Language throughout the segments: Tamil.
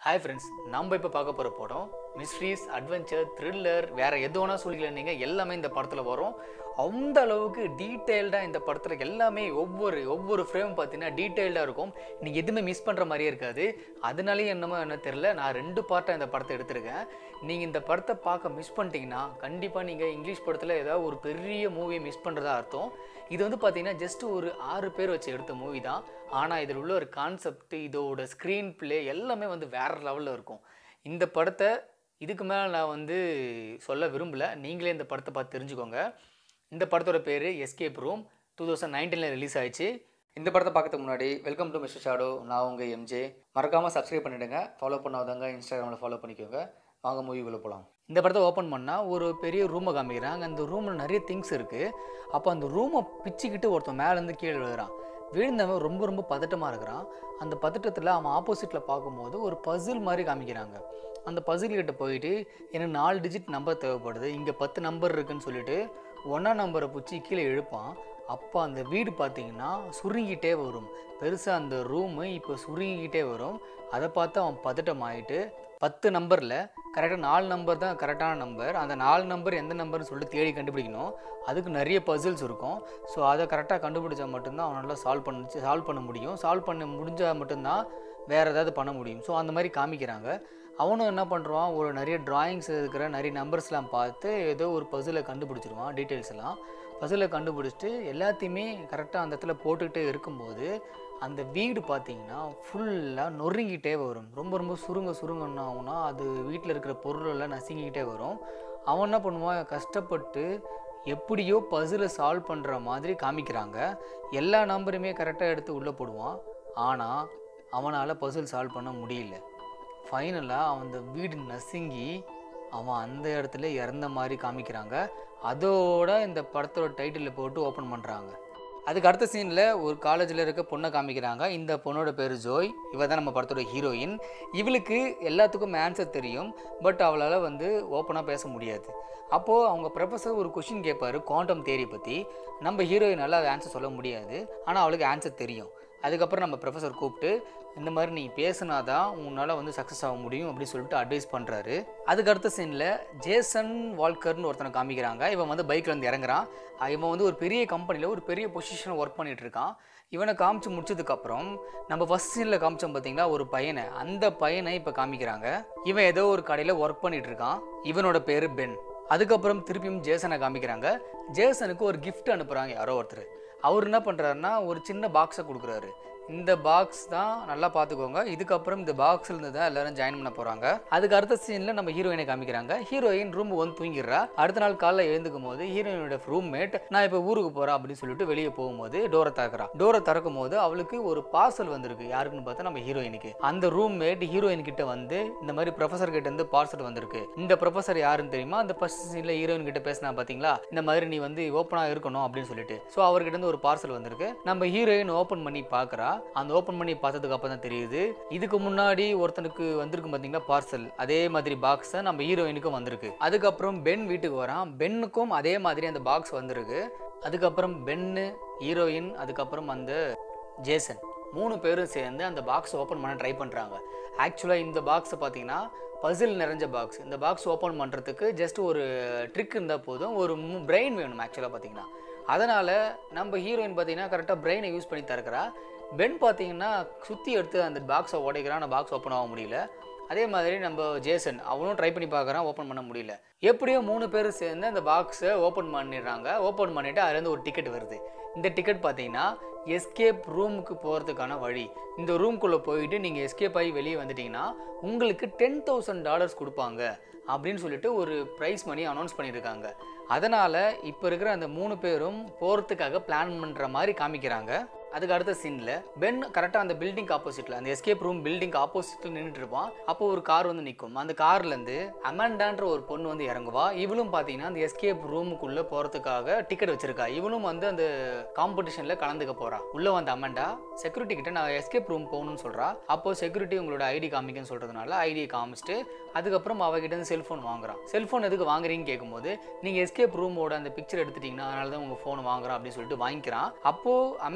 ஹாய் ஃப்ரெண்ட்ஸ் நம்ம இப்போ பார்க்க போகிற படம் மிஸ்ட்ரீஸ் அட்வென்ச்சர் த்ரில்லர் வேறு எது வேணால் சொல்லிக்கல நீங்கள் எல்லாமே இந்த படத்தில் வரும் அந்த அளவுக்கு டீட்டெயில்டாக இந்த படத்தில் எல்லாமே ஒவ்வொரு ஒவ்வொரு ஃப்ரேம் பார்த்தீங்கன்னா டீட்டெயில்டாக இருக்கும் நீங்கள் எதுவுமே மிஸ் பண்ணுற மாதிரியே இருக்காது அதனாலேயும் என்னமோ என்ன தெரில நான் ரெண்டு பார்ட்டாக இந்த படத்தை எடுத்திருக்கேன் நீங்கள் இந்த படத்தை பார்க்க மிஸ் பண்ணிட்டீங்கன்னா கண்டிப்பாக நீங்கள் இங்கிலீஷ் படத்தில் ஏதாவது ஒரு பெரிய மூவியை மிஸ் பண்ணுறதா அர்த்தம் இது வந்து பார்த்தீங்கன்னா ஜஸ்ட் ஒரு ஆறு பேர் வச்சு எடுத்த மூவி தான் ஆனால் இதில் உள்ள ஒரு கான்செப்ட் இதோட ஸ்க்ரீன் ப்ளே எல்லாமே வந்து வேறு லெவலில் இருக்கும் இந்த படத்தை இதுக்கு மேலே நான் வந்து சொல்ல விரும்பல நீங்களே இந்த படத்தை பார்த்து தெரிஞ்சுக்கோங்க இந்த படத்தோட பேர் எஸ்கேப் ரூம் டூ தௌசண்ட் நைன்டீனில் ரிலீஸ் ஆயிடுச்சு இந்த படத்தை பார்க்கறதுக்கு முன்னாடி வெல்கம் டு மிஸ்டர் ஷாடோ நான் உங்கள் எம்ஜே மறக்காமல் சப்ஸ்கிரைப் பண்ணிவிடுங்க ஃபாலோ பண்ணாதவங்க இன்ஸ்டாகிராமில் ஃபாலோ பண்ணிக்கோங்க வாங்க மூவிக்குள்ளே போகலாம் இந்த படத்தை ஓப்பன் பண்ணால் ஒரு பெரிய ரூமை காமிக்கிறாங்க அந்த ரூமில் நிறைய திங்ஸ் இருக்குது அப்போ அந்த ரூமை பிச்சுக்கிட்டு ஒருத்தன் மேலேருந்து கீழே விழுகிறான் விழுந்தவன் ரொம்ப ரொம்ப பதட்டமாக இருக்கிறான் அந்த பதட்டத்தில் அவன் ஆப்போசிட்டில் பார்க்கும்போது ஒரு பசில் மாதிரி காமிக்கிறாங்க அந்த பசில் கிட்ட போயிட்டு எனக்கு நாலு டிஜிட் நம்பர் தேவைப்படுது இங்கே பத்து நம்பர் இருக்குன்னு சொல்லிட்டு ஒன்றா நம்பரை பிடிச்சி கீழே இழுப்பான் அப்போ அந்த வீடு பார்த்தீங்கன்னா சுருங்கிட்டே வரும் பெருசாக அந்த ரூமு இப்போ சுருங்கிக்கிட்டே வரும் அதை பார்த்து அவன் பதட்டம் ஆகிட்டு பத்து நம்பரில் கரெக்டாக நாலு நம்பர் தான் கரெக்டான நம்பர் அந்த நாலு நம்பர் எந்த நம்பர்னு சொல்லிட்டு தேடி கண்டுபிடிக்கணும் அதுக்கு நிறைய பசில்ஸ் இருக்கும் ஸோ அதை கரெக்டாக கண்டுபிடிச்சா மட்டும்தான் அவனால் சால்வ் பண்ண சால்வ் பண்ண முடியும் சால்வ் பண்ண முடிஞ்சால் மட்டும்தான் வேறு ஏதாவது பண்ண முடியும் ஸோ அந்த மாதிரி காமிக்கிறாங்க அவனும் என்ன பண்ணுறான் ஒரு நிறைய டிராயிங்ஸ் இருக்கிற நிறைய நம்பர்ஸ்லாம் பார்த்து ஏதோ ஒரு பசிலை கண்டுபிடிச்சிருவான் டீட்டெயில்ஸ் எல்லாம் பசிலை கண்டுபிடிச்சிட்டு எல்லாத்தையுமே கரெக்டாக அந்த இடத்துல போட்டுக்கிட்டே இருக்கும்போது அந்த வீடு பார்த்தீங்கன்னா ஃபுல்லாக நொறுங்கிட்டே வரும் ரொம்ப ரொம்ப சுருங்க சுருங்க என்ன ஆகும்னா அது வீட்டில் இருக்கிற பொருளெல்லாம் நசுங்கிக்கிட்டே வரும் அவன் என்ன பண்ணுவான் கஷ்டப்பட்டு எப்படியோ பசிலை சால்வ் பண்ணுற மாதிரி காமிக்கிறாங்க எல்லா நம்பருமே கரெக்டாக எடுத்து உள்ளே போடுவான் ஆனால் அவனால் பசில் சால்வ் பண்ண முடியல ஃபைனலாக அவன் அந்த வீடு நசுங்கி அவன் அந்த இடத்துல இறந்த மாதிரி காமிக்கிறாங்க அதோட இந்த படத்தோட டைட்டிலில் போட்டு ஓப்பன் பண்ணுறாங்க அதுக்கு அடுத்த சீனில் ஒரு காலேஜில் இருக்க பொண்ணை காமிக்கிறாங்க இந்த பொண்ணோட பேர் ஜோய் இவ தான் நம்ம படத்தோட ஹீரோயின் இவளுக்கு எல்லாத்துக்கும் ஆன்சர் தெரியும் பட் அவளால் வந்து ஓப்பனாக பேச முடியாது அப்போது அவங்க ப்ரொஃபஸர் ஒரு கொஷின் கேட்பாரு குவாண்டம் தேரி பற்றி நம்ம ஹீரோயினால் அதை ஆன்சர் சொல்ல முடியாது ஆனால் அவளுக்கு ஆன்சர் தெரியும் அதுக்கப்புறம் நம்ம ப்ரொஃபஸர் கூப்பிட்டு இந்த மாதிரி நீ பேசினா தான் உன்னால் வந்து சக்ஸஸ் ஆக முடியும் அப்படின்னு சொல்லிட்டு அட்வைஸ் பண்ணுறாரு அதுக்கு அடுத்த சீனில் ஜேசன் வால்கர்னு ஒருத்தனை காமிக்கிறாங்க இவன் வந்து பைக்கில் வந்து இறங்குறான் அஹ் இவன் வந்து ஒரு பெரிய கம்பெனியில் ஒரு பெரிய பொசிஷனில் ஒர்க் பண்ணிட்டு இருக்கான் இவனை காமிச்சு முடிச்சதுக்கப்புறம் நம்ம ஃபஸ்ட் சீனில் காமிச்சோம் பார்த்தீங்களா ஒரு பையனை அந்த பையனை இப்போ காமிக்கிறாங்க இவன் ஏதோ ஒரு கடையில் ஒர்க் பண்ணிட்டு இருக்கான் இவனோட பேர் பென் அதுக்கப்புறம் திருப்பியும் ஜேசனை காமிக்கிறாங்க ஜேசனுக்கு ஒரு gift அனுப்புகிறாங்க யாரோ ஒருத்தர் அவர் என்ன பண்ணுறாருன்னா ஒரு சின்ன பாக்ஸை கொடுக்குறாரு இந்த பாக்ஸ் தான் நல்லா பார்த்துக்கோங்க இதுக்கப்புறம் இந்த பாக்ஸில் இருந்து தான் எல்லாரும் ஜாயின் பண்ண போகிறாங்க அதுக்கு அடுத்த சீனில் நம்ம ஹீரோயினை காமிக்கிறாங்க ஹீரோயின் ரூம் வந்து தூங்கிடுறா அடுத்த நாள் காலைல எழுந்துக்கும் போது ஹீரோயினோட ரூம்மேட் நான் இப்போ ஊருக்கு போகிறேன் அப்படின்னு சொல்லிட்டு வெளியே போகும்போது டோரை திறக்கிறா டோரை திறக்கும் போது அவளுக்கு ஒரு பார்சல் வந்திருக்கு யாருக்குன்னு பார்த்தா நம்ம ஹீரோயினுக்கு அந்த ரூம்மேட் ஹீரோயின் கிட்ட வந்து இந்த மாதிரி ப்ரொஃபஸர் கிட்ட இருந்து பார்சல் வந்திருக்கு இந்த ப்ரொஃபஸர் யாருன்னு தெரியுமா அந்த ஃபர்ஸ்ட் சீனில் ஹீரோயின் கிட்ட பேசினா பார்த்தீங்களா இந்த மாதிரி நீ வந்து ஓப்பனாக இருக்கணும் அப்படின்னு சொல்லிட்டு ஸோ அவர்கிட்ட இருந்து ஒரு பார்சல் வந்திருக்கு நம்ம ஹீரோயின் ஓப்பன் பண்ணி பார்க்குறா அந்த ஓப்பன் பண்ணி பார்த்ததுக்கு அப்புறம் தான் தெரியுது இதுக்கு முன்னாடி ஒருத்தனுக்கு வந்திருக்கு பார்த்தீங்களா பார்சல் அதே மாதிரி பாக்ஸ் நம்ம ஹீரோயினுக்கும் வந்திருக்கு அதுக்கப்புறம் பென் வீட்டுக்கு வரான் பென்னுக்கும் அதே மாதிரி அந்த பாக்ஸ் வந்திருக்கு அதுக்கப்புறம் பென்னு ஹீரோயின் அதுக்கப்புறம் அந்த ஜேசன் மூணு பேரும் சேர்ந்து அந்த பாக்ஸ் ஓப்பன் பண்ண ட்ரை பண்ணுறாங்க ஆக்சுவலாக இந்த பாக்ஸை பார்த்தீங்கன்னா பசில் நிறைஞ்ச பாக்ஸ் இந்த பாக்ஸ் ஓப்பன் பண்ணுறதுக்கு ஜஸ்ட் ஒரு ட்ரிக் இருந்தால் போதும் ஒரு பிரெயின் வேணும் ஆக்சுவலாக பார்த்தீங்கன்னா அதனால் நம்ம ஹீரோயின் பார்த்தீங்கன்னா கரெக்டாக பிரெயினை யூஸ் பண்ணி திறக்கிறா பென் பார்த்தீங்கன்னா சுற்றி எடுத்து அந்த பாக்ஸை உடைக்கிறான் அந்த பாக்ஸ் ஓப்பன் ஆக முடியல அதே மாதிரி நம்ம ஜேசன் அவனும் ட்ரை பண்ணி பார்க்குறான் ஓப்பன் பண்ண முடியல எப்படியோ மூணு பேர் சேர்ந்து அந்த பாக்ஸை ஓப்பன் பண்ணிடுறாங்க ஓப்பன் பண்ணிவிட்டு அதுலேருந்து ஒரு டிக்கெட் வருது இந்த டிக்கெட் பார்த்தீங்கன்னா எஸ்கேப் ரூமுக்கு போகிறதுக்கான வழி இந்த ரூம்குள்ளே போயிட்டு நீங்கள் எஸ்கேப் ஆகி வெளியே வந்துட்டீங்கன்னா உங்களுக்கு டென் தௌசண்ட் டாலர்ஸ் கொடுப்பாங்க அப்படின்னு சொல்லிட்டு ஒரு ப்ரைஸ் மணி அனௌன்ஸ் பண்ணியிருக்காங்க அதனால் இப்போ இருக்கிற அந்த மூணு பேரும் போகிறதுக்காக பிளான் பண்ணுற மாதிரி காமிக்கிறாங்க அதுக்கு அடுத்த சீனில் பென் கரெக்டாக அந்த பில்டிங் ஆப்போசிட்டில் அந்த எஸ்கேப் ரூம் பில்டிங் ஆப்போசிட்டில் நின்றுட்டு இருப்பான் அப்போ ஒரு கார் வந்து நிற்கும் அந்த கார்லேருந்து அமெண்டான்ற ஒரு பொண்ணு வந்து இறங்குவா இவளும் பார்த்தீங்கன்னா அந்த எஸ்கேப் ரூமுக்குள்ளே போகிறதுக்காக டிக்கெட் வச்சிருக்கா இவளும் வந்து அந்த காம்படிஷனில் கலந்துக்க போறா உள்ளே வந்த அமெண்டா செக்யூரிட்டி கிட்ட நான் எஸ்கேப் ரூம் போகணும்னு சொல்கிறா அப்போ செக்யூரிட்டி உங்களோட ஐடி காமிக்கன்னு சொல்கிறதுனால ஐடியை காமிச்சிட்டு அதுக்கப்புறம் அவகிட்ட இருந்து செல்ஃபோன் வாங்குறான் செல்ஃபோன் எதுக்கு வாங்குறீங்கன்னு கேட்கும்போது நீங்கள் எஸ்கேப் ரூமோட அந்த பிக்சர் எடுத்துட்டீங்கன்னா அதனால தான் உங்கள் ஃபோன் வாங்குறோம் அப்படின்னு சொல்லிட்டு வாங்கிக்கிறான் அப்போது அமெண்டா வந்து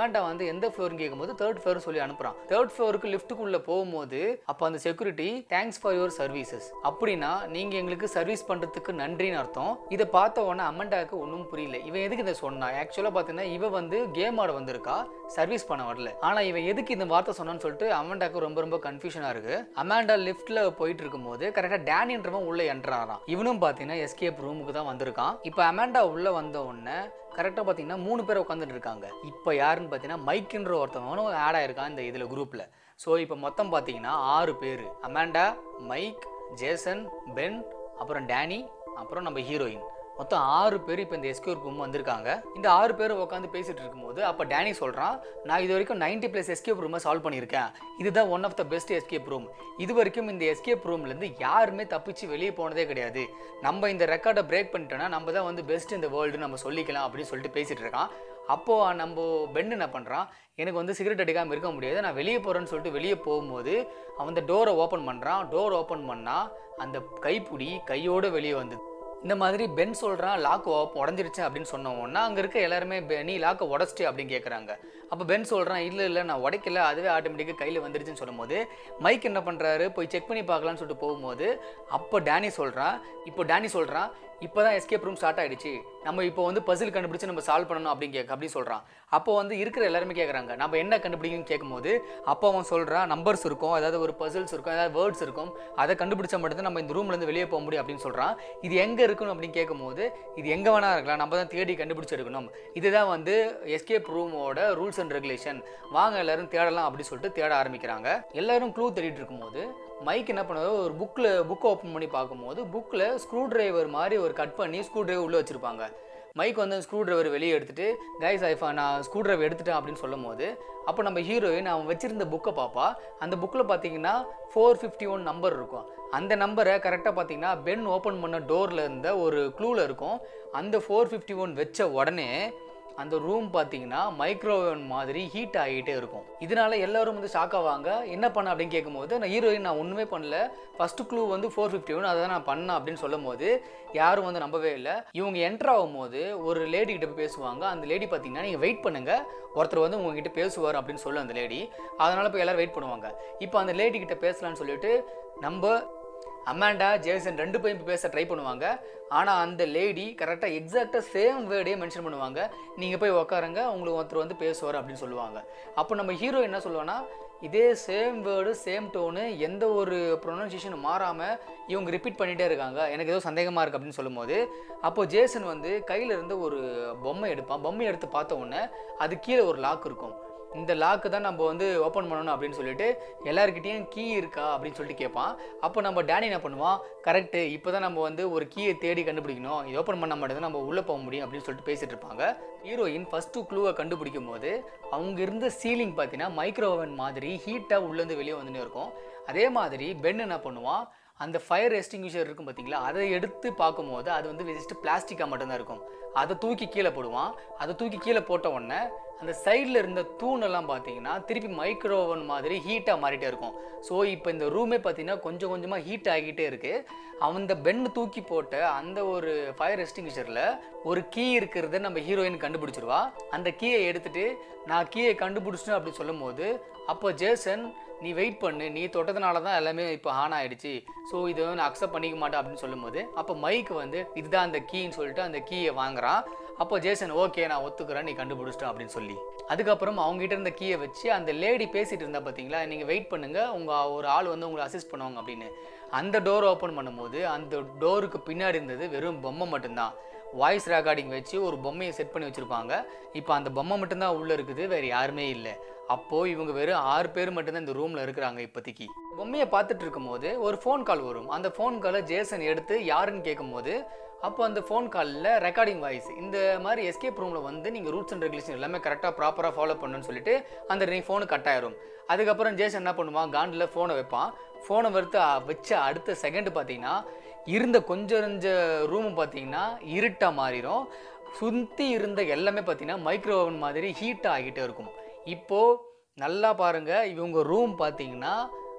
எந்த ஃப்ளோர்னு கேட்கும்போது தேர்ட் ஃப்ளோர் சொல்லி அனுப்புறான் தேர்ட் ஃப்ளோருக்கு லிஃப்ட்டுக்குள்ள போகும்போது அப்போ அந்த security thanks for your services அப்படின்னா நீங்க எங்களுக்கு சர்வீஸ் பண்றதுக்கு நன்றின்னு அர்த்தம் இதை பார்த்த உடனே அமண்டாக்கு ஒன்றும் புரியல இவன் எதுக்கு இதை சொன்னா ஆக்சுவலாக பார்த்தீங்கன்னா இவ வந்து கேம் ஆட வந்திருக்கா சர்வீஸ் பண்ண வரல ஆனா இவன் எதுக்கு இந்த வார்த்தை சொன்னான்னு சொல்லிட்டு அமண்டாக்கு ரொம்ப ரொம்ப கன்ஃபியூஷனா இருக்கு அமாண்டா லிஃப்ட்ல போயிட்டு இருக்கும்போது கரெக்டாக டேனின்றவன் உள்ள என்ட்ராரான் இவனும் பார்த்தீங்கன்னா எஸ்கேப் ரூமுக்கு தான் வந்திருக்கான் இப்போ அமாண்டா உள்ள வந்த உடனே கரெக்டாக பார்த்தீங்கன்னா மூணு பேர் உட்காந்துட்டு இருக்காங்க இப்போ யாருன்னு பார்த்தீங்கன்னா மைக்குன்ற ஒருத்தவனும் ஆட் ஆயிருக்கான் இந்த இதில் குரூப்பில் ஸோ இப்போ மொத்தம் பார்த்தீங்கன்னா ஆறு பேர் அமாண்டா மைக் ஜேசன் பென் அப்புறம் டேனி அப்புறம் நம்ம ஹீரோயின் மொத்தம் ஆறு பேர் இப்போ இந்த எஸ்கேப் ரூம் வந்திருக்காங்க இந்த ஆறு பேர் உட்காந்து பேசிட்டு இருக்கும்போது அப்போ டேனி சொல்கிறான் நான் இது வரைக்கும் நைன்டி ப்ளஸ் எஸ்கேப் ரூமை சால்வ் பண்ணியிருக்கேன் இதுதான் one of the best escape room இது வரைக்கும் இந்த எஸ்கேப் ரூம்லேருந்து யாருமே தப்பிச்சு வெளியே போனதே கிடையாது நம்ம இந்த ரெக்கார்டை பிரேக் பண்ணிட்டோன்னா நம்ம தான் வந்து பெஸ்ட் இந்த வேர்ல்டு நம்ம சொல்லிக்கலாம் அப்படின்னு சொல்லிட்டு பேசிட்டு இருக்கான் அப்போது நம்ம பென் என்ன பண்ணுறான் எனக்கு வந்து சிகரெட் அடிக்காமல் இருக்க முடியாது நான் வெளியே போகிறேன்னு சொல்லிட்டு வெளியே போகும்போது அவன் இந்த டோரை ஓப்பன் பண்ணுறான் டோர் ஓப்பன் பண்ணால் அந்த கைப்பிடி கையோடு வெளியே வந்தது இந்த மாதிரி பென் சொல்கிறான் லாக் உடஞ்சிருச்சு அப்படின்னு சொன்ன உடனே அங்கே இருக்க எல்லாருமே "பெ- நீ லாக்கை உடச்சிட்டு அப்படின்னு கேட்குறாங்க அப்போ பென் சொல்கிறான் இல்லை இல்லை நான் உடைக்கல அதுவே ஆட்டோமேட்டிக்காக கையில் வந்துருச்சுன்னு சொல்லும்போது மைக் என்ன பண்ணுறாரு போய் செக் பண்ணி பார்க்கலான்னு சொல்லிட்டு போகும்போது அப்போ டேனி சொல்கிறான் இப்போ டேனி சொல்கிறான் இப்போ தான் எஸ்கேப் ரூம் ஸ்டார்ட் ஆயிடுச்சு நம்ம இப்போ வந்து பசில் கண்டுபிடிச்சு நம்ம சால்வ் பண்ணணும் அப்படின்னு கேட்க அப்படின்னு சொல்கிறான் அப்போ வந்து இருக்கிற எல்லாருமே கேட்குறாங்க நம்ம என்ன கண்டுபிடிக்கணும்னு கேட்கும்போது அப்போ அவன் சொல்கிறான் நம்பர்ஸ் இருக்கும் அதாவது ஒரு பசில்ஸ் இருக்கும் அதாவது வேர்ட்ஸ் இருக்கும் அதை கண்டுபிடிச்சா மட்டும்தான் நம்ம இந்த ரூம்லேருந்து வெளியே போக முடியும் அப்படின்னு சொல்கிறான் இது எங்கே இருக்கணும் அப்படின்னு கேட்கும்போது இது எங்கே வேணா இருக்கலாம் நம்ம தான் தேடி கண்டுபிடிச்சிருக்கணும் இதுதான் வந்து எஸ்கேப் ரூமோட ரூல்ஸ் அண்ட் ரெகுலேஷன் வாங்க எல்லாரும் தேடலாம் அப்படின்னு சொல்லிட்டு தேட ஆரம்பிக்கிறாங்க எல்லாரும் க்ளூ தேடிட்டு இருக்கும்போது மைக் என்ன பண்ணுவாரு ஒரு புக்கில் புக்கை ஓப்பன் பண்ணி பார்க்கும்போது புக்கில் ஸ்க்ரூ டிரைவர் மாதிரி ஒரு கட் பண்ணி ஸ்க்ரூ டிரைவர் உள்ளே வச்சுருப்பாங்க மைக் வந்து ஸ்க்ரூ டிரைவர் வெளியே எடுத்துட்டு கைஸ் ஐஃபா நான் ஸ்க்ரூ டிரைவர் எடுத்துட்டேன் அப்படின்னு சொல்லும் போது அப்போ நம்ம ஹீரோயின் அவன் வச்சிருந்த புக்கை பார்ப்பா அந்த புக்கில் பார்த்தீங்கன்னா ஃபோர் ஃபிஃப்டி ஒன் நம்பர் இருக்கும் அந்த நம்பரை கரெக்டாக பார்த்தீங்கன்னா பென் ஓப்பன் பண்ண டோரில் இருந்த ஒரு க்ளூவில் இருக்கும் அந்த ஃபோர் ஃபிஃப்டி ஒன் வச்ச உடனே அந்த ரூம் பார்த்தீங்கன்னா மைக்ரோவேவ் மாதிரி ஹீட் ஆகிட்டே இருக்கும் இதனால எல்லாரும் வந்து ஷாக் ஆவாங்க என்ன பண்ண அப்படின்னு கேட்கும்போது நான் ஹீரோயின் நான் ஒன்றுமே பண்ணல ஃபர்ஸ்ட் க்ளூ வந்து ஃபோர் ஃபிஃப்டி ஒன் அதை தான் நான் பண்ணேன் அப்படின்னு சொல்லும் போது யாரும் வந்து நம்பவே இல்லை இவங்க என்டர் ஆகும்போது ஒரு லேடி கிட்ட போய் பேசுவாங்க அந்த லேடி பார்த்தீங்கன்னா நீங்கள் வெயிட் பண்ணுங்க ஒருத்தர் வந்து உங்ககிட்ட பேசுவார் அப்படின்னு சொல்லும் அந்த லேடி அதனால போய் எல்லாரும் வெயிட் பண்ணுவாங்க இப்போ அந்த லேடி கிட்ட பேசலாம்னு சொல்லிட்டு நம்ம அமாண்டா ஜேசன் ரெண்டு பேரும் இப்ப பேச ட்ரை பண்ணுவாங்க ஆனால் அந்த லேடி கரெக்டாக எக்ஸாக்டாக சேம் வேர்டே மென்ஷன் பண்ணுவாங்க நீங்கள் போய் உக்காருங்க உங்களுக்கு ஒருத்தர் வந்து பேசுவார் அப்படின்னு சொல்லுவாங்க அப்போ நம்ம ஹீரோ என்ன சொல்லுவான்னா இதே சேம் வேர்டு சேம் டோனு எந்த ஒரு ப்ரொனன்சியேஷனும் மாறாமல் இவங்க ரிப்பீட் பண்ணிகிட்டே இருக்காங்க எனக்கு ஏதோ சந்தேகமாக இருக்குது அப்படின்னு சொல்லும்போது அப்போது ஜேசன் வந்து கையில் இருந்து ஒரு பொம்மை எடுப்பான் பொம்மை எடுத்து பார்த்த உடனே அது கீழே ஒரு லாக் இருக்கும் இந்த லாக்கு தான் நம்ம வந்து ஓப்பன் பண்ணணும் அப்படின்னு சொல்லிட்டு எல்லாருக்கிட்டேயும் கீ இருக்கா அப்படின்னு சொல்லிட்டு கேட்பான் அப்போ நம்ம டேனி என்ன பண்ணுவான் கரெக்டு இப்போ தான் நம்ம வந்து ஒரு கீயை தேடி கண்டுபிடிக்கணும் இது ஓப்பன் பண்ண மட்டும் நம்ம உள்ளே போக முடியும் அப்படின்னு சொல்லிட்டு பேசிட்டு இருப்பாங்க ஹீரோயின் ஃபஸ்ட்டு க்ளூவை கண்டுபிடிக்கும் போது அவங்க இருந்த சீலிங் பார்த்தீங்கன்னா மைக்ரோவன் மாதிரி ஹீட்டாக உள்ளேருந்து வெளியே வந்துன்னு இருக்கும் அதே மாதிரி பென் என்ன பண்ணுவான் அந்த ஃபயர் எஸ்டிங்யூஷர் இருக்கும் பார்த்தீங்களா அதை எடுத்து பார்க்கும்போது அது வந்து ஜஸ்ட் பிளாஸ்டிக்காக மட்டும்தான் இருக்கும் அதை தூக்கி கீழே போடுவான் அதை தூக்கி கீழே போட்ட உடனே அந்த சைடில் இருந்த தூணெல்லாம் பார்த்தீங்கன்னா திருப்பி மைக்ரோவன் மாதிரி ஹீட்டாக மாறிட்டே இருக்கும் ஸோ இப்போ இந்த ரூமே பார்த்தீங்கன்னா கொஞ்சம் கொஞ்சமாக ஹீட் ஆகிட்டே இருக்கு அந்த பென் தூக்கி போட்ட அந்த ஒரு ஃபயர் எஸ்டிங்யூஷரில் ஒரு கீ இருக்கிறத நம்ம ஹீரோயின் கண்டுபிடிச்சிருவா அந்த கீயை எடுத்துட்டு நான் கீயை கண்டுபிடிச்சிட்டேன் அப்படின்னு சொல்லும்போது அப்போ ஜேசன் நீ வெயிட் பண்ணு நீ தொட்டதுனால தான் எல்லாமே இப்போ ஆன் ஆயிடுச்சு ஸோ இதை வந்து நான் அக்செப்ட் பண்ணிக்க மாட்டேன் அப்படின்னு சொல்லும்போது அப்போ மைக் வந்து இதுதான் அந்த கீன்னு சொல்லிட்டு அந்த கீயை வாங்குறான் அப்போ ஜேசன் ஓகே நான் ஒத்துக்கிறேன் நீ கண்டுபிடிச்சிட்டேன் அப்படின்னு சொல்லி அதுக்கப்புறம் அவங்க கிட்ட இருந்த கீயை வச்சு அந்த லேடி பேசிட்டு இருந்தா பார்த்தீங்களா நீங்கள் வெயிட் பண்ணுங்க உங்க ஒரு ஆள் வந்து உங்களை அசிஸ்ட் பண்ணுவாங்க அப்படின்னு அந்த டோர் ஓப்பன் பண்ணும்போது அந்த டோருக்கு பின்னாடி இருந்தது வெறும் பொம்மை மட்டும்தான் வாய்ஸ் ரெக்கார்டிங் வச்சு ஒரு பொம்மையை செட் பண்ணி வச்சுருப்பாங்க இப்போ அந்த பொம்மை மட்டும்தான் உள்ளே இருக்குது வேறு யாருமே இல்லை அப்போது இவங்க வெறும் ஆறு பேர் மட்டும்தான் இந்த ரூமில் இருக்கிறாங்க இப்போதைக்கு பொம்மையை பார்த்துட்டு இருக்கும்போது ஒரு ஃபோன் கால் வரும் அந்த ஃபோன் காலை ஜேசன் எடுத்து யாருன்னு கேட்கும்போது அப்போ அந்த ஃபோன் காலில் ரெக்கார்டிங் வாய்ஸ் இந்த மாதிரி எஸ்கேப் ரூமில் வந்து நீங்கள் ரூல்ஸ் அண்ட் ரெகுலேஷன் எல்லாமே கரெக்டாக ப்ராப்பராக ஃபாலோ பண்ணணும்னு சொல்லிட்டு அந்த நீ ஃபோனு கட் ஆயிரும் அதுக்கப்புறம் ஜேசன் என்ன பண்ணுவான் காண்டில் ஃபோனை வைப்பான் ஃபோனை வறுத்து வச்ச அடுத்த செகண்ட் பார்த்தீங்கன்னா இருந்த கொஞ்சம் கொஞ்ச ரூம் பார்த்தீங்கன்னா இருட்டாக மாறிடும் சுற்றி இருந்த எல்லாமே பார்த்தீங்கன்னா மைக்ரோவன் மாதிரி ஹீட் ஆகிட்டே இருக்கும் இப்போது நல்லா பாருங்க இவங்க ரூம் பார்த்தீங்கன்னா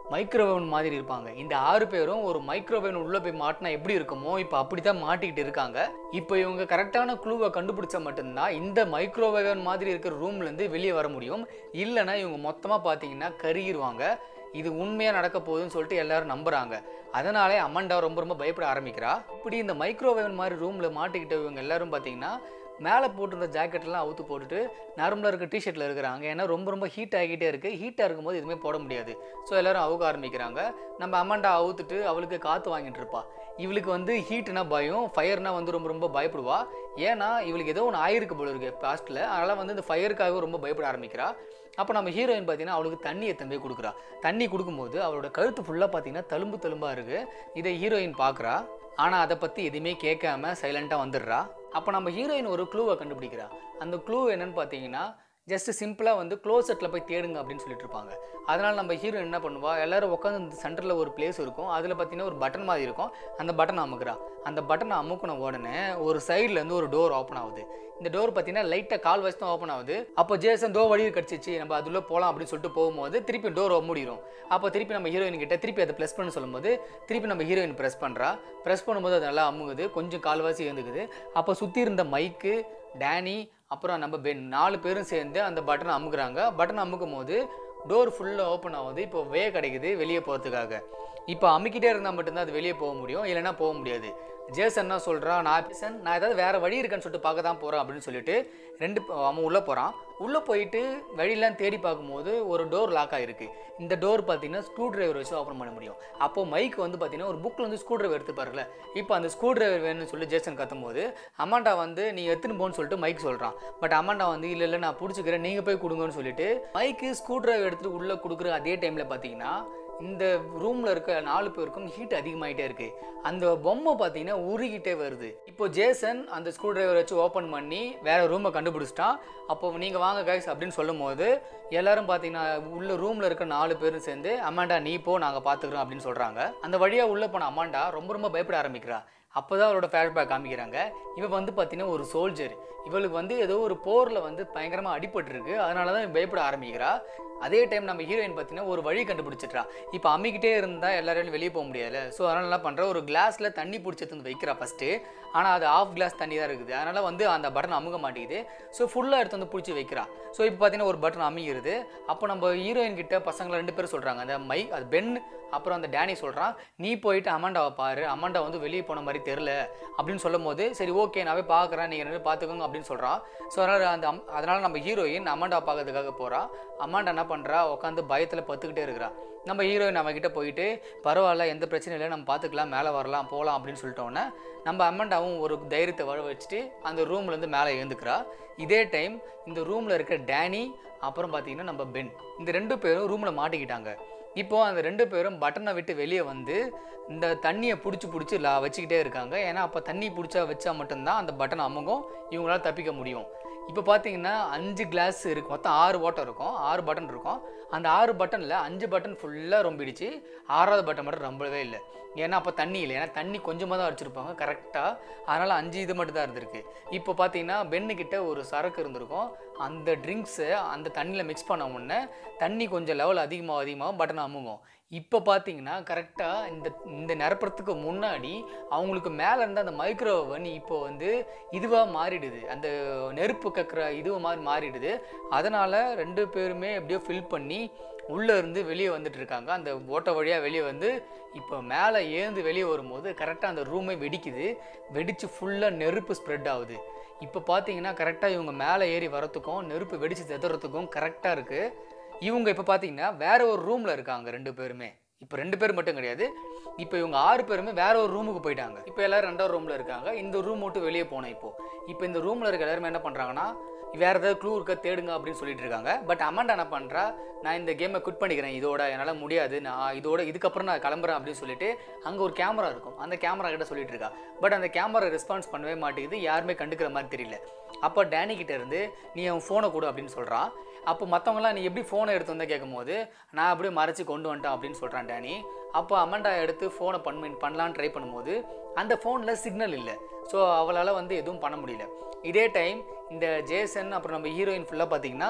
மைக்ரோவேவன் மாதிரி இருப்பாங்க இந்த ஆறு பேரும் ஒரு மைக்ரோவேவன் உள்ள போய் மாட்டினா எப்படி இருக்குமோ இப்போ அப்படி தான் மாட்டிக்கிட்டு இருக்காங்க இப்போ இவங்க கரெக்டான க்ளூவை கண்டுபிடிச்சா மட்டும்தான் இந்த மைக்ரோவேவன் மாதிரி இருக்கிற ரூம்லேருந்து வெளியே வர முடியும் இல்லைன்னா இவங்க மொத்தமாக பார்த்தீங்கன்னா கருகிருவாங்க இது உண்மையாக நடக்க போகுதுன்னு சொல்லிட்டு எல்லாரும் நம்புறாங்க அதனாலே அமண்டா ரொம்ப ரொம்ப பயப்பட ஆரம்பிக்கிறா இப்படி இந்த மைக்ரோவேவன் மாதிரி ரூமில் மாட்டிக்கிட்ட இவங்க எல்லாரும் பார்த்தீங்கன்னா மேலே போட்டிருந்த ஜாக்கெட்லாம் அவுத்து போட்டுட்டு நார்மலாக இருக்க டிஷர்ட்டில் இருக்கிறாங்க ஏன்னா ரொம்ப ரொம்ப ஹீட் ஆகிட்டே இருக்குது ஹீட்டாக இருக்கும்போது எதுவுமே போட முடியாது ஸோ எல்லாரும் அவுக்க ஆரம்பிக்கிறாங்க நம்ம அம்மாண்டா அவுத்துட்டு அவளுக்கு காற்று வாங்கிட்டு இருப்பா இவளுக்கு வந்து ஹீட்னா பயம் ஃபயர்னா வந்து ரொம்ப ரொம்ப பயப்படுவா ஏன்னா இவளுக்கு ஏதோ ஒன்று ஆயிருக்கு போல இருக்கு பாஸ்ட்டில் அதனால் வந்து இந்த ஃபயருக்காக ரொம்ப பயப்பட ஆரம்பிக்கிறா அப்போ நம்ம ஹீரோயின் பார்த்தீங்கன்னா அவளுக்கு தண்ணி எத்தனை போய் கொடுக்குறா தண்ணி கொடுக்கும்போது அவளோட கழுத்து ஃபுல்லாக பார்த்தீங்கன்னா தழும்பு தழும்பாக இருக்குது இதை ஹீரோயின் பார்க்குறா ஆனால் அதை பற்றி எதுவுமே கேட்காம சைலண்ட்டாக வந்துடுறா அப்போ நம்ம ஹீரோயின் ஒரு க்ளூவை கண்டுபிடிக்கிறா அந்த க்ளூ என்னன்னு பார்த்தீங்கன்னா ஜஸ்ட் சிம்பிளாக வந்து க்ளோசெட்டில் போய் தேடுங்க அப்படின்னு சொல்லிட்டு இருப்பாங்க அதனால் நம்ம ஹீரோ என்ன பண்ணுவா எல்லாரும் உட்காந்து இந்த சென்டரில் ஒரு பிளேஸ் இருக்கும் அதில் பார்த்தீங்கன்னா ஒரு பட்டன் மாதிரி இருக்கும் அந்த பட்டனை அமுக்குறா அந்த பட்டனை அமுக்குன உடனே ஒரு சைட்லேருந்து ஒரு டோர் ஓப்பன் ஆகுது இந்த டோர் பார்த்தீங்கன்னா லைட்டாக கால் வச்சு தான் ஓப்பன் ஆகுது அப்போ ஜேசன் தோ வழி கிடச்சிச்சு நம்ம அதுள்ள போகலாம் அப்படின்னு சொல்லிட்டு போகும்போது திருப்பி டோர் மூடிடும் அப்போ திருப்பி நம்ம ஹீரோயின் கிட்ட திருப்பி அதை ப்ளஸ் பண்ண சொல்லும்போது திருப்பி நம்ம ஹீரோயின் ப்ரெஸ் பண்ணுறா ப்ரெஸ் பண்ணும்போது அது நல்லா அமுகுது கொஞ்சம் கால்வாசி எழுந்துக்குது அப்போ சுற்றி இருந்த மைக்கு டேனி அப்புறம் நம்ம பென் நாலு பேரும் சேர்ந்து அந்த பட்டனை அமுக்குறாங்க பட்டன் அமுக்கும் போது டோர் ஃபுல்லாக ஓப்பன் ஆகுது இப்போ வே கிடைக்குது வெளியே போகிறதுக்காக இப்போ அமுக்கிட்டே இருந்தால் மட்டும்தான் அது வெளியே போக முடியும் இல்லைன்னா போக முடியாது ஜேசன் என்ன சொல்கிறான் நான் ஜேசன் நான் ஏதாவது வேறு வழி இருக்கான்னு சொல்லிட்டு பார்க்க தான் போகிறேன் அப்படின்னு சொல்லிட்டு ரெண்டு ப- அவன் உள்ளே போகிறான் உள்ளே போயிட்டு வழியெல்லாம் தேடி பார்க்கும்போது ஒரு டோர் லாக் ஆகிருக்கு இந்த டோர் பார்த்தீங்கன்னா ஸ்க்ரூ டிரைவர் வச்சு ஓப்பன் பண்ண முடியும் அப்போ மைக் வந்து பார்த்தீங்கன்னா ஒரு புக்கில் வந்து ஸ்க்ரூ டிரைவர் எடுத்துப்பாருல இப்போ அந்த ஸ்க்ரூ டிரைவர் வேணும்னு சொல்லி ஜேசன் கத்தும்போது அம்மாண்டா வந்து நீ எடுத்துன்னு போன்னு சொல்லிட்டு மைக் சொல்கிறான் பட் அம்மாண்டா வந்து இல்லை இல்லை நான் பிடிச்சிக்கிறேன் நீங்கள் போய் கொடுங்கன்னு சொல்லிட்டு மைக்கு ஸ்க்ரூ டிரைவர் எடுத்துட்டு உள்ளே கொடுக்குற அதே டைமில் பார்த்தீங்கன்னா இந்த ரூமில் இருக்க நாலு பேருக்கும் ஹீட் அதிகமாயிட்டே இருக்கு அந்த பொம்மை பார்த்தீங்கன்னா உருகிட்டே வருது இப்போ ஜேசன் அந்த ஸ்க்ரூ டிரைவர் வச்சு ஓப்பன் பண்ணி வேற ரூமை கண்டுபிடிச்சிட்டான் அப்போ நீங்கள் வாங்க கைஸ் அப்படின்னு சொல்லும் போது எல்லாரும் பார்த்தீங்கன்னா உள்ள ரூமில் இருக்க நாலு பேரும் சேர்ந்து அம்மாண்டா நீ போ நாங்கள் பார்த்துக்குறோம் அப்படின்னு சொல்கிறாங்க அந்த வழியாக உள்ளே போன அம்மாண்டா ரொம்ப ரொம்ப பயப்பட ஆரம்பிக்கிறா அப்போ தான் அவரோட ஃப்ளாஷ்பேக் காமிக்கிறாங்க இவ வந்து பார்த்தீங்கன்னா ஒரு சோல்ஜர் இவளுக்கு வந்து ஏதோ ஒரு போரில் வந்து பயங்கரமாக அடிபட்டிருக்கு அதனால தான் பயப்பட ஆரம்பிக்கிறா அதே டைம் நம்ம ஹீரோயின் பார்த்தீங்கன்னா ஒரு வழி கண்டுபிடிச்சிட்றா இப்போ அம்மிக்கிட்டே இருந்தால் எல்லாரும் வெளியே போக முடியல ஸோ அதனால என்ன பண்ணுறா ஒரு கிளாஸில் தண்ணி பிடிச்சி எடுத்து வந்து வைக்கிறா ஃபஸ்ட்டு ஆனால் அது ஆஃப் கிளாஸ் தண்ணி தான் இருக்குது அதனால் வந்து அந்த பட்டன் அமுக மாட்டேங்குது ஸோ ஃபுல்லாக எடுத்து வந்து பிடிச்சி வைக்கிறா ஸோ இப்போ பார்த்தீங்கன்னா ஒரு பட்டன் அமைகிறது அப்போ நம்ம ஹீரோயின் கிட்ட பசங்களை ரெண்டு பேரும் சொல்கிறாங்க அந்த மை அது பென் அப்புறம் அந்த டேனி சொல்கிறான் நீ போயிட்டு அமாண்டாவை பாரு அமாண்டா வந்து வெளியே போன மாதிரி தெரில அப்படின்னு சொல்லும் போது சரி ஓகே நான் போய் பார்க்குறேன் நீங்கள் ரெண்டு பேரும் பார்த்துக்கோங்க அப்படின்னு சொல்கிறான் ஸோ அதனால் அந்த அம்- அதனால நம்ம ஹீரோயின் அமாண்டா பார்க்கறதுக்காக போகிறா அமாண்டா என்ன பண்ணுறா உட்காந்து பயத்தில் பத்துக்கிட்டே இருக்கிறா நம்ம ஹீரோயின் அவகிட்ட போயிட்டு பரவாயில்ல எந்த பிரச்சனையும் இல்லை நம்ம பார்த்துக்கலாம் மேலே வரலாம் போகலாம் அப்படின்னு சொல்லிட்டோன்னே நம்ம அம்மண்டாவும் ஒரு தைரியத்தை வர வச்சுட்டு அந்த ரூம்லேருந்து மேலே எழுந்துக்கிறா இதே டைம் இந்த ரூமில் இருக்க டேனி அப்புறம் பார்த்தீங்கன்னா நம்ம பென் இந்த ரெண்டு பேரும் ரூமில் மாட்டிக்கிட்டாங்க இப்போ அந்த ரெண்டு பேரும் பட்டனை விட்டு வெளியே வந்து இந்த தண்ணியை பிடிச்சி பிடிச்சி லா வச்சுக்கிட்டே இருக்காங்க ஏன்னா அப்போ தண்ணி பிடிச்சா வச்சா மட்டும்தான் அந்த பட்டன் அமுங்கும் இவங்களால தப்பிக்க முடியும் இப்போ பார்த்தீங்கன்னா அஞ்சு கிளாஸ் இருக்கு மொத்தம் ஆறு ஓட்டம் இருக்கும் ஆறு பட்டன் இருக்கும் அந்த ஆறு பட்டனில் அஞ்சு பட்டன் ஃபுல்லாக ரொம்பிடுச்சு ஆறாவது பட்டன் மட்டும் ரொம்பவே இல்லை ஏன்னா அப்போ தண்ணி இல்லை ஏன்னா தண்ணி கொஞ்சமாக தான் அடிச்சிருப்பாங்க கரெக்டாக அதனால் அஞ்சு இது மட்டும் தான் இருந்திருக்கு இப்போ பார்த்தீங்கன்னா பென்னுக்கிட்ட ஒரு சரக்கு இருந்திருக்கும் அந்த ட்ரிங்க்ஸை அந்த தண்ணியில் மிக்ஸ் பண்ண உடனே தண்ணி கொஞ்சம் லெவல் அதிகமாக அதிகமாக பட்டன் அமுங்கும் இப்போ பார்த்தீங்கன்னா கரெக்டாக இந்த இந்த நிரப்புறதுக்கு முன்னாடி அவங்களுக்கு மேலே இருந்த அந்த மைக்ரோவன் இப்போ வந்து இதுவாக மாறிடுது அந்த நெருப்பு கக்கிற இதுவாக மாதிரி மாறிடுது அதனால் ரெண்டு பேருமே எப்படியோ ஃபில் பண்ணி உள்ளே இருந்து வெளியே வந்துட்டு இருக்காங்க அந்த ஓட்ட வழியாக வெளியே வந்து இப்போ மேலே ஏந்து வெளியே வரும்போது கரெக்டாக அந்த ரூமே வெடிக்குது வெடித்து ஃபுல்லாக நெருப்பு ஸ்ப்ரெட் ஆகுது இப்போ பார்த்தீங்கன்னா கரெக்டாக இவங்க மேலே ஏறி வரத்துக்கும் நெருப்பு வெடித்து தெதுறதுக்கும் கரெக்டாக இருக்குது இவங்க இப்போ பார்த்தீங்கன்னா வேற ஒரு ரூமில் இருக்காங்க ரெண்டு பேருமே இப்போ ரெண்டு பேர் மட்டும் கிடையாது இப்போ இவங்க ஆறு பேருமே வேற ஒரு ரூமுக்கு போயிட்டாங்க இப்போ எல்லாரும் ரெண்டாவது ரூமில் இருக்காங்க இந்த ரூம் விட்டு வெளியே போனோம் இப்போ இப்போ இந்த ரூமில் இருக்க எல்லாருமே என்ன பண்ணுறாங்கன்னா வேற ஏதாவது க்ளூ இருக்க தேடுங்க அப்படின்னு சொல்லிட்டு இருக்காங்க பட் அமண்டா என்ன பண்ணுறா நான் இந்த கேமை குட் பண்ணிக்கிறேன் இதோட என்னால் முடியாது நான் இதோட இதுக்கப்புறம் நான் கிளம்புறேன் அப்படின்னு சொல்லிட்டு அங்கே ஒரு கேமரா இருக்கும் அந்த கேமரா கிட்ட சொல்லிட்டு இருக்கா பட் அந்த கேமரா ரெஸ்பான்ஸ் பண்ணவே மாட்டேங்குது யாருமே கண்டுக்கிற மாதிரி தெரியல அப்போ டேனி கிட்ட இருந்து நீ அவன் ஃபோனை கொடு அப்படின்னு சொல்கிறான் அப்போ மற்றவங்களாம் நீ எப்படி ஃபோனை எடுத்து வந்தால் கேட்கும்போது நான் அப்படியே மறைச்சி கொண்டு வந்துட்டேன் அப்படின்னு சொல்கிறான் டேனி அப்போ அமண்டா எடுத்து ஃபோனை பண்ண பண்ணலான்னு ட்ரை பண்ணும்போது அந்த ஃபோனில் சிக்னல் இல்லை ஸோ அவளால் வந்து எதுவும் பண்ண முடியல இதே டைம் இந்த ஜேசன் அப்புறம் நம்ம ஹீரோயின் ஃபுல்லாக பார்த்தீங்கன்னா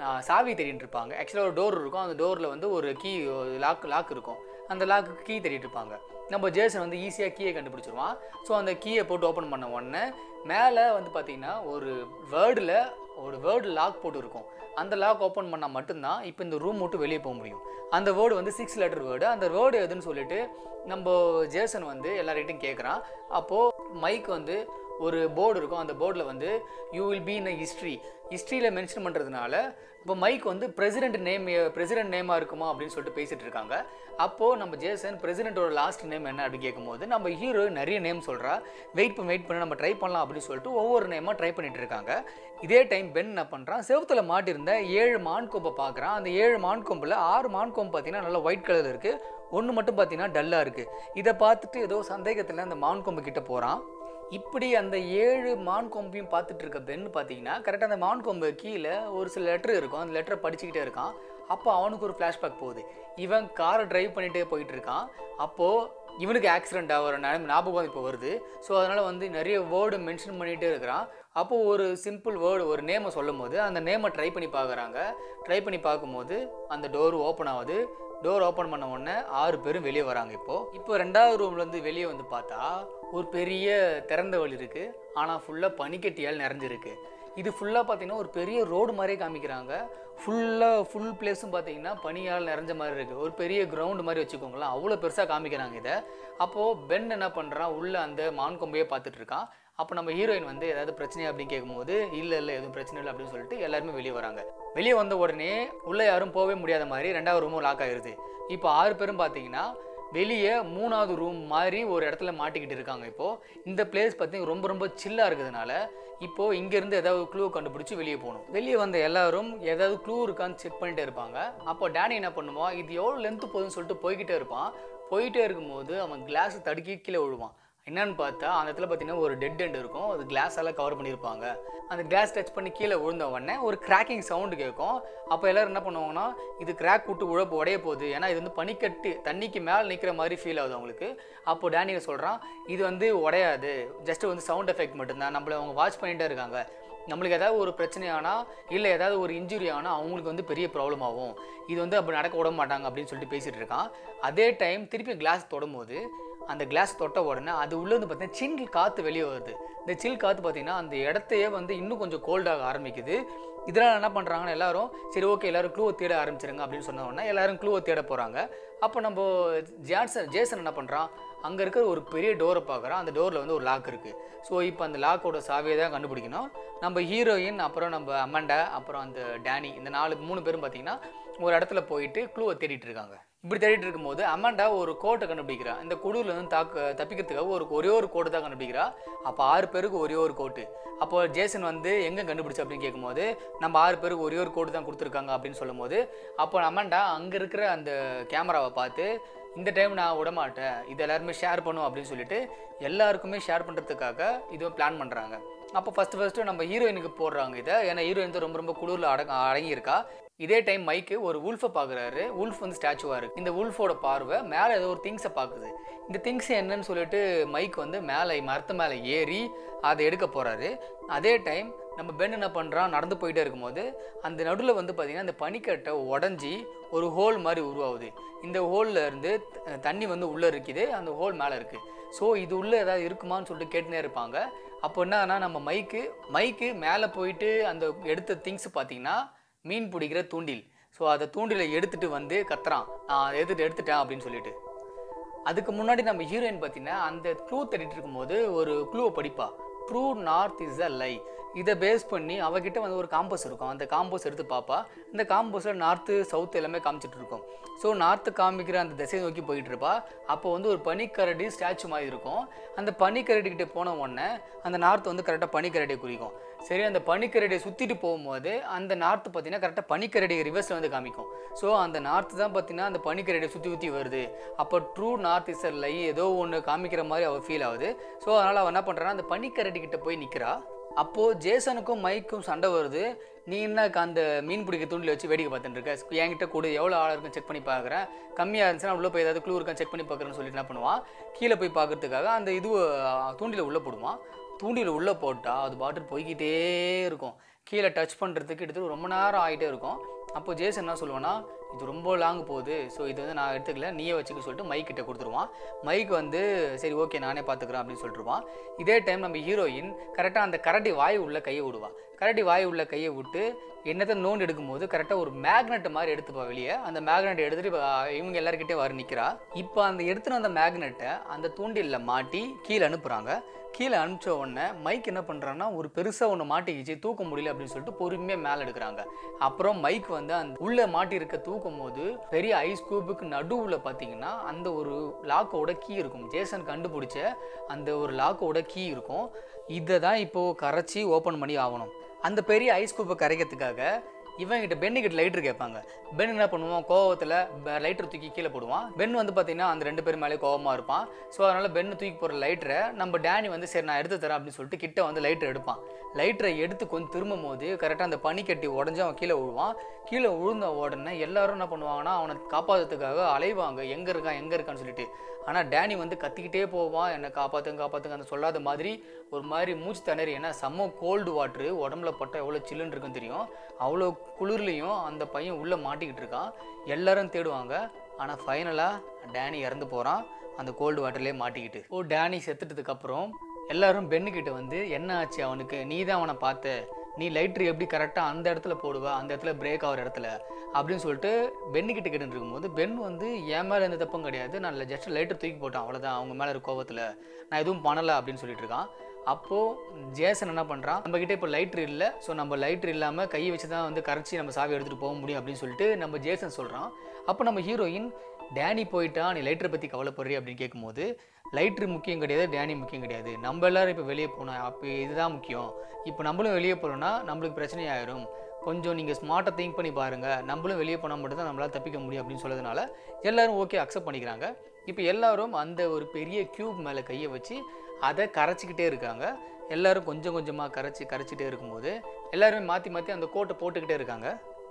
ஆஹ், சாவி தேடிட்டு இருப்பாங்க ஆக்சுவலாக ஒரு டோர் இருக்கும் அந்த டோரில் வந்து ஒரு கீ லாக் லாக் இருக்கும் அந்த லாக்கு கீ தேடிட்டு இருப்பாங்க நம்ம ஜேசன் வந்து ஈஸியாக கீயை கண்டுபிடிச்சிருவான் ஸோ அந்த கீயை போட்டு ஓப்பன் பண்ண உடனே மேலே வந்து பார்த்தீங்கன்னா ஒரு வேர்டில் ஒரு வேர்டு லாக் போட்டு இருக்கும் அந்த லாக் ஓப்பன் பண்ணால் மட்டும்தான் இப்போ இந்த ரூம் விட்டு வெளியே போக முடியும் அந்த வேர்டு வந்து சிக்ஸ் லெட்டர் வேர்டு அந்த வேர்டு எதுன்னு சொல்லிட்டு நம்ம ஜேசன் வந்து எல்லார்கிட்டையும் கேட்குறான் அப்போது மைக் வந்து ஒரு போர்டு இருக்கும் அந்த போர்டில் வந்து you will be in history ஹிஸ்ட்ரியில் மென்ஷன் பண்ணுறதுனால இப்போ மைக் வந்து பிரசிடென்ட் நேம் பிரசிடென்ட் நேமாக இருக்குமா அப்படின்னு சொல்லிட்டு பேசிகிட்டு இருக்காங்க அப்போது நம்ம ஜேசன் பிரசிடென்ட்டோட லாஸ்ட் நேம் என்ன அப்படின்னு கேட்கும்போது நம்ம ஹீரோ நிறைய நேம் சொல்கிறா வெயிட் பண்ணி வெயிட் பண்ணி நம்ம ட்ரை பண்ணலாம் அப்படின்னு சொல்லிட்டு ஒவ்வொரு நேமாக ட்ரை பண்ணிட்டு இருக்காங்க இதே டைம் பென் என்ன பண்ணுறான் செவத்தில் மாட்டிருந்த ஏழு மான் கொம்பை பார்க்குறான் அந்த ஏழு மான் கொம்பில் ஆறு மான் கொம்பு பார்த்தீங்கன்னா நல்லா ஒயிட் கலர் இருக்குது ஒன்று மட்டும் பார்த்தீங்கன்னா டல்லாக இருக்குது இதை பார்த்துட்டு ஏதோ சந்தேகத்தில் அந்த மான் கொம்பு கிட்ட போகிறான் இப்படி அந்த ஏழு மான் கொம்பையும் பார்த்துட்டு இருக்க பென் பார்த்தீங்கன்னா கரெக்டாக அந்த மான் கொம்பு கீழே ஒரு சில லெட்டர் இருக்கும் அந்த லெட்டரை படிச்சுக்கிட்டே இருக்கான் அப்போ அவனுக்கு ஒரு ஃப்ளாஷ்பேக் போகுது இவன் காரை டிரைவ் பண்ணிகிட்டே போயிட்டு இருக்கான் அப்போது இவனுக்கு ஆக்சிடென்ட் ஆகிற நிலம் ஞாபகம் இப்போ வருது ஸோ அதனால் வந்து நிறைய வேர்டு மென்ஷன் பண்ணிகிட்டே இருக்கிறான் அப்போது ஒரு சிம்பிள் வேர்டு ஒரு நேமை சொல்லும் போது அந்த நேமை ட்ரை பண்ணி பார்க்குறாங்க ட்ரை பண்ணி பார்க்கும்போது அந்த டோர் ஓப்பன் ஆகுது டோர் ஓப்பன் பண்ண உடனே ஆறு பேரும் வெளியே வராங்க இப்போது இப்போ ரெண்டாவது ரூம்லேருந்து வெளியே வந்து பார்த்தா ஒரு பெரிய திறந்த வழி இருக்குது ஆனால் ஃபுல்லாக பனிக்கட்டியால் நிறைஞ்சிருக்கு இது ஃபுல்லாக பார்த்தீங்கன்னா ஒரு பெரிய ரோடு மாதிரியே காமிக்கிறாங்க ஃபுல்லாக ஃபுல் பிளேஸும் பார்த்தீங்கன்னா பனியால் நிறைஞ்ச மாதிரி இருக்குது ஒரு பெரிய கிரவுண்டு மாதிரி வச்சுக்கோங்களேன் அவ்வளோ பெருசாக காமிக்கிறாங்க இதை அப்போது பென் என்ன பண்ணுறான் உள்ளே அந்த மான் கொம்பையே பார்த்துட்டு இருக்கான் அப்போ நம்ம ஹீரோயின் வந்து ஏதாவது பிரச்சனை அப்படின்னு கேட்கும்போது இல்லை இல்லை எதுவும் பிரச்சனை இல்லை அப்படின்னு சொல்லிட்டு எல்லாருமே வெளியே வராங்க வெளியே வந்த உடனே உள்ளே யாரும் போகவே முடியாத மாதிரி ரெண்டாவது ரூமும் லாக் ஆயிருது இப்போ ஆறு பேரும் பார்த்தீங்கன்னா வெளியே மூணாவது ரூம் மாதிரி ஒரு இடத்துல மாட்டிக்கிட்டு இருக்காங்க இப்போது இந்த பிளேஸ் பார்த்தீங்கன்னா ரொம்ப ரொம்ப சில்லாக இருக்கிறதுனால இப்போது இங்கேருந்து ஏதாவது க்ளூ கண்டுபிடிச்சி வெளியே போகணும் வெளியே வந்த எல்லாரும் ஏதாவது க்ளூ இருக்கான்னு செக் பண்ணிட்டே இருப்பாங்க அப்போ டேனி என்ன பண்ணுவான் இது எவ்வளோ லென்த்து போகுதுன்னு சொல்லிட்டு போய்கிட்டே இருப்பான் போயிட்டே இருக்கும்போது அவன் கிளாஸ் தடுக்கி கீழே விழுவான் என்னன்னு பார்த்தா அந்த இடத்துல பார்த்தீங்கன்னா ஒரு டெட் எண்ட் இருக்கும் அது கிளாஸால் கவர் பண்ணியிருப்பாங்க அந்த கிளாஸ் டச் பண்ணி கீழே விழுந்த உடனே ஒரு கிராக்கிங் சவுண்டு கேட்கும் அப்போ எல்லாரும் என்ன பண்ணுவாங்கன்னா இது கிராக் விட்டு உழப்பு உடைய போகுது ஏன்னா இது வந்து பனிக்கட்டு தண்ணிக்கு மேலே நிற்கிற மாதிரி ஃபீல் ஆகுது அவங்களுக்கு அப்போ டேனியல் சொல்கிறான் இது வந்து உடையாது ஜஸ்ட் வந்து சவுண்ட் எஃபெக்ட் மட்டும்தான் நம்மளை அவங்க வாட்ச் பண்ணிகிட்டே இருக்காங்க நம்மளுக்கு ஏதாவது ஒரு பிரச்சனை ஆனால் இல்லை ஏதாவது ஒரு இன்ஜுரி ஆனால் அவங்களுக்கு வந்து பெரிய ப்ராப்ளம் ஆகும் இது வந்து அப்படி நடக்க விட மாட்டாங்க அப்படின்னு சொல்லிட்டு பேசிகிட்டு இருக்கான் அதே டைம் திருப்பி கிளாஸ் தொடும்போது அந்த கிளாஸ் தொட்ட உடனே அது உள்ளே வந்து பார்த்தீங்கன்னா சில் காற்று வெளியே வருது இந்த சில் காற்று பார்த்தீங்கன்னா அந்த இடத்தையே வந்து இன்னும் கொஞ்சம் கோல்டாக ஆரம்பிக்குது இதனால் என்ன பண்ணுறாங்கன்னா எல்லாரும் சரி ஓகே எல்லாரும் க்ளூவை தேட ஆரம்பிச்சிருங்க அப்படின்னு சொன்ன உடனே எல்லாரும் க்ளூவை தேட போகிறாங்க அப்போ நம்ம ஜான்சன் ஜேசன் என்ன பண்ணுறான் அங்கே இருக்கிற ஒரு பெரிய டோரை பார்க்குறான் அந்த டோரில் வந்து ஒரு லாக் இருக்குது ஸோ இப்போ அந்த லாக்கோட சாவியை தான் கண்டுபிடிக்கணும் நம்ம ஹீரோயின் அப்புறம் நம்ம அமண்டா அப்புறம் அந்த டேனி இந்த நாலு மூணு பேரும் பார்த்தீங்கன்னா ஒரு இடத்துல போயிட்டு க்ளூவை தேடிட்டு இருக்காங்க இப்படி தேடிட்டு இருக்கும்போது அமாண்டா ஒரு கோட்டை கண்டுபிடிக்கிறா இந்த குழுவில் வந்து தாக்க தப்பிக்கிறதுக்காக ஒரு ஒரே ஒரு கோட்டை தான் கண்டுபிடிக்கிறா அப்போ ஆறு பேருக்கு ஒரே ஒரு கோட்டு அப்போ ஜேசன் வந்து எங்கே கண்டுபிடிச்சு அப்படின்னு கேட்கும்போது நம்ம ஆறு பேருக்கு ஒரே ஒரு கோட்டு தான் கொடுத்துருக்காங்க அப்படின்னு சொல்லும்போது அப்போ அமாண்டா அங்கே இருக்கிற அந்த கேமராவை பார்த்து இந்த டைம் நான் விட மாட்டேன் இது எல்லாருமே ஷேர் பண்ணும் அப்படின்னு சொல்லிட்டு எல்லாருக்குமே ஷேர் பண்ணுறதுக்காக இது பிளான் பண்ணுறாங்க அப்போ ஃபஸ்ட்டு ஃபஸ்ட்டு நம்ம ஹீரோயினுக்கு போடுறாங்க இதை ஏன்னா ஹீரோயின் தான் ரொம்ப ரொம்ப குளிரில் அடங்க அடங்கியிருக்கா இதே டைம் மைக்கு ஒரு உல்ஃபை பார்க்குறாரு உல்ஃப் வந்து ஸ்டாச்சுவாக இருக்குது இந்த உல்ஃபோட பார்வை மேலே ஏதோ ஒரு திங்ஸை பார்க்குது இந்த திங்ஸ் என்னன்னு சொல்லிட்டு மைக் வந்து மேலே மரத்து மேலே ஏறி அதை எடுக்க போகிறாரு அதே டைம் நம்ம பென் என்ன பண்ணுறான் நடந்து போயிட்டே இருக்கும்போது அந்த நடுவில் வந்து பார்த்திங்கன்னா அந்த பனிக்கட்டை உடஞ்சி ஒரு ஹோல் மாதிரி உருவாகுது இந்த ஹோலில் இருந்து த- தண்ணி வந்து உள்ளே இருக்குது அந்த ஹோல் மேலே இருக்குது ஸோ இது உள்ளே ஏதாவது இருக்குமான்னு சொல்லிட்டு கேட்டுனே இருப்பாங்க அப்போ என்னன்னா நம்ம மைக்கு மைக்கு மேலே போயிட்டு அந்த எடுத்த திங்ஸ் பார்த்தீங்கன்னா மீன் பிடிக்கிற தூண்டில் ஸோ அதை தூண்டிலை எடுத்துட்டு வந்து கத்துறான் நான் அதை எடுத்துட்டு எடுத்துட்டேன் அப்படின்னு சொல்லிட்டு அதுக்கு முன்னாடி நம்ம ஹீரோயின் பார்த்தீங்கன்னா அந்த க்ளூ தேடிட்டு இருக்கும்போது ஒரு க்ளூவை படிப்பா true north is a lie இதை பேஸ் பண்ணி அவகிட்ட வந்து ஒரு காம்பஸ் இருக்கும் அந்த காம்பஸ் எடுத்து பார்ப்பா இந்த காம்பஸில் நார்த்து சவுத் எல்லாமே காமிச்சிட்டு இருக்கும் ஸோ நார்த்து காமிக்கிற அந்த திசையை நோக்கி போயிட்டு இருப்பா அப்போ வந்து ஒரு பனிக்கரடி ஸ்டாச்சு மாதிரி இருக்கும் அந்த பனிக்கரடி கிட்ட போன உடனே அந்த நார்த் வந்து கரெக்டாக பனிக்கரடியை குறிக்கும் சரி அந்த பனிக்கரடியை சுற்றிட்டு போகும்போது அந்த நார்த்து பார்த்தீங்கன்னா கரெக்டாக பனிக்கரடி ரிவர்ஸில் வந்து காமிக்கும் ஸோ அந்த நார்த்து தான் பார்த்தீங்கன்னா அந்த பனிக்கரடியை சுற்றி சுற்றி வருது அப்போ ட்ரூ நார்த் இஸ் லை ஏதோ ஒன்று காமிக்கிற மாதிரி அவள் ஃபீல் ஆகுது ஸோ அதனால் அவள் என்ன பண்ணுறான்னா அந்த பனிக்கரடி கிட்ட போய் நிற்கிறா அப்போது ஜேசனுக்கும் மைக்கும் சண்டை வருது நீ என்ன அந்த மீன் பிடிக்க தூண்டில் வச்சு வேடிக்கை பார்த்துட்டு இருக்க என்கிட்ட கூட எவ்வளோ ஆள் இருக்குன்னு செக் பண்ணி பார்க்குறேன் கம்மியாக இருந்துச்சுன்னா உள்ள போய் ஏதாவது க்ளூ இருக்கான்னு செக் பண்ணி பார்க்குறேன்னு சொல்லிட்டு என்ன பண்ணுவான் கீழே போய் பார்க்கறதுக்காக அந்த இது தூண்டில உள்ளே போடுவான் தூண்டில உள்ளே போட்டால் அது பாட்டு போய்கிட்டே இருக்கும் கீழே டச் பண்ணுறதுக்கு கிட்டத்தட்ட ரொம்ப நேரம் ஆகிட்டே இருக்கும் அப்போ ஜேசன் என்ன சொல்லுவான்னா இது ரொம்ப லாங் போகுது ஸோ இது வந்து நான் எடுத்துக்கல நீயே வச்சுக்க சொல்லிட்டு மைக் கிட்ட கொடுத்துருவான் மைக் வந்து சரி ஓகே நானே பார்த்துக்கிறேன் அப்படின்னு சொல்லிட்டுருவான் இதே டைம் நம்ம ஹீரோயின் கரெக்டாக அந்த கரடி வாய் உள்ள கையை விடுவா கரடி வாய் உள்ள கையை விட்டு என்னத்தை நோண்டு எடுக்கும்போது கரெக்டாக ஒரு மேக்னெட் மாதிரி எடுத்துப்பா வெளியே அந்த மேக்னெட் எடுத்துட்டு இப்ப இவங்க எல்லாருக்கிட்டே வர நிற்கிறா இப்போ அந்த எடுத்துன அந்த மேக்னெட்டை அந்த தூண்டிலில் மாட்டி கீழே அனுப்புகிறாங்க கீழே அனுப்பிச்ச உடனே மைக் என்ன பண்ணுறான்னா ஒரு பெருசாக ஒன்று மாட்டிக்கிச்சு தூக்க முடியல அப்படின்னு சொல்லிட்டு பொறுமையாக மேலே எடுக்கிறாங்க அப்புறம் மைக் வந்து அந்த உள்ளே மாட்டி இருக்க தூக்கும் போது பெரிய ஐஸ் கூப்புக்கு நடுவில் பார்த்தீங்கன்னா அந்த ஒரு லாக்கோட கீ இருக்கும் ஜேசன் கண்டுபிடிச்ச அந்த ஒரு லாக்கோட கீ இருக்கும் இதை தான் இப்போது கரைச்சி ஓப்பன் பண்ணி ஆகணும் அந்த பெரிய ஐஸ் கூப்பை கரைக்கிறதுக்காக இவன் கிட்ட பென்னு கிட்ட லைட்டர் கேட்பாங்க பென் என்ன பண்ணுவான் கோவத்தில் லைட்டர் தூக்கி கீழே போடுவான் பென் வந்து பார்த்தீங்கன்னா அந்த ரெண்டு பேர் மேலே கோவமாக இருப்பான் ஸோ அதனால் பென்னு தூக்கி போகிற லைட்டரை நம்ம டேனி வந்து சரி நான் எடுத்து தரேன் அப்படின்னு சொல்லிட்டு கிட்ட வந்து லைட்டர் எடுப்பான் லைட்டரை எடுத்து கொஞ்சம் திரும்பும் போது கரெக்டாக அந்த பனிக்கட்டி உடஞ்சி அவன் கீழே விழுவான் கீழே விழுந்த உடனே எல்லாரும் என்ன பண்ணுவாங்கன்னா அவனை காப்பாற்றுறதுக்காக அலைவாங்க எங்கே இருக்கான் எங்கே இருக்கான்னு சொல்லிட்டு ஆனால் டேனி வந்து கத்திக்கிட்டே போவான் என்னை காப்பாற்றுங்க காப்பாற்றுங்க அந்த சொல்லாத மாதிரி ஒரு மாதிரி மூச்சு திணறி ஏன்னா செம்ம கோல்டு வாட்ரு உடம்புல பட்டால் எவ்வளோ சில்லுன்னு இருக்குன்னு தெரியும் அவ்வளோ குளிர்லையும் அந்த பையன் உள்ளே மாட்டிக்கிட்டு இருக்கான் எல்லாரும் தேடுவாங்க ஆனால் ஃபைனலாக டேனி இறந்து போகிறான் அந்த கோல்டு வாட்டர்லேயே மாட்டிக்கிட்டு ஓ டேனி செத்துட்டதுக்கு அப்புறம் எல்லாரும் பென்னுக்கிட்ட வந்து என்ன ஆச்சு அவனுக்கு நீ தான் அவனை பார்த்த நீ லைட்ரு எப்படி கரெக்டாக அந்த இடத்துல போடுவ அந்த இடத்துல பிரேக் ஆகிற இடத்துல அப்படின்னு சொல்லிட்டு பென்னு கிட்ட கேட்டு இருக்கும்போது பென் வந்து என் மேலே எந்த தப்பும் கிடையாது நான் ஜஸ்ட் லைட்டர் தூக்கி போட்டேன் அவ்வளோதான் அவங்க மேலே இருக்க கோவத்தில் நான் எதுவும் பண்ணலை அப்படின்னு சொல்லிட்டு இருக்கான் அப்போது ஜேசன் என்ன பண்ணுறான் நம்ம கிட்ட இப்போ லைட்ரு இல்லை ஸோ நம்ம லைட்ரு இல்லாமல் கையை வச்சு தான் வந்து கரைச்சி நம்ம சாவி எடுத்துகிட்டு போக முடியும் அப்படின்னு சொல்லிட்டு நம்ம ஜேசன் சொல்கிறான் அப்போ நம்ம ஹீரோயின் டேனி போயிட்டா நீ லைட்டரை பற்றி கவலைப்படுறி அப்படின்னு கேட்கும்போது லைட்ரு முக்கியம் கிடையாது டேனி முக்கியம் கிடையாது நம்ம எல்லாரும் இப்போ வெளியே போனோம் அப்போ இதுதான் முக்கியம் இப்போ நம்மளும் வெளியே போகிறோம்னா நம்மளுக்கு பிரச்சனை ஆயிரும் கொஞ்சம் நீங்கள் ஸ்மார்ட்டாக திங்க் பண்ணி பாருங்கள் நம்மளும் வெளியே போனால் மட்டும் தான் நம்மளால் தப்பிக்க முடியும் அப்படின்னு சொல்லதுனால எல்லாரும் ஓகே அக்செப்ட் பண்ணிக்கிறாங்க இப்போ எல்லாரும் அந்த ஒரு பெரிய க்யூப் மேலே கையை வச்சு அதை கரைச்சிக்கிட்டே இருக்காங்க எல்லாரும் கொஞ்சம் கொஞ்சமாக கரைச்சி கரைச்சிட்டே இருக்கும்போது எல்லாருமே மாற்றி மாற்றி அந்த கோட்டை போட்டுக்கிட்டே இருக்காங்க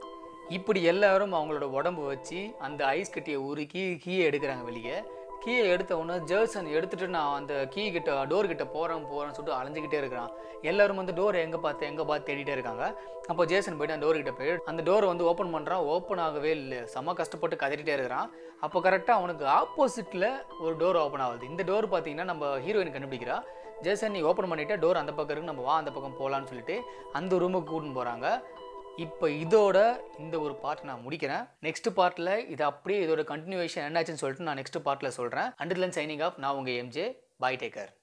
இப்படி எல்லாரும் அவங்களோட உடம்பு வச்சு அந்த ஐஸ் கட்டியை உருக்கி கீயை எடுக்கிறாங்க வெளியே கீயை எடுத்த உடனே ஜேர்சன் எடுத்துட்டு நான் அந்த கீ கிட்ட டோர் கிட்ட போகிறேன் போகிறேன்னு சொல்லிட்டு அலைஞ்சிக்கிட்டே இருக்கிறான் எல்லாரும் வந்து டோர் எங்கே பார்த்து எங்கே பார்த்து தேடிட்டே இருக்காங்க அப்போ ஜேசன் போயிட்டு அந்த டோர் கிட்ட போய் அந்த டோரை வந்து ஓப்பன் பண்ணுறான் ஓப்பன் ஆகவே இல்லை செம்ம கஷ்டப்பட்டு கதறிட்டே இருக்கிறான் அப்போ கரெக்டாக அவனுக்கு ஆப்போசிட்டில் ஒரு டோர் ஓப்பன் ஆகுது இந்த டோர் பார்த்தீங்கன்னா நம்ம ஹீரோயின் கண்டுபிடிக்கிறா ஜேசன் நீ ஓப்பன் பண்ணிட்டா டோர் அந்த பக்கம் இருக்கு நம்ம வா அந்த பக்கம் போகலான்னு சொல்லிட்டு அந்த ரூமுக்கு கூட்டின்னு போகிறாங்க இப்போ இதோட இந்த ஒரு பார்ட் நான் முடிக்கிறேன் நெக்ஸ்ட் பார்ட்டில் இது அப்படியே இதோட கண்டினியூவேஷன் என்னாச்சுன்னு சொல்லிட்டு நான் நெக்ஸ்ட் பார்ட்டில் சொல்கிறேன் அண்டில் சைனிங் ஆஃப் நான் உங்கள் எம்ஜே பாய் டேக்கர்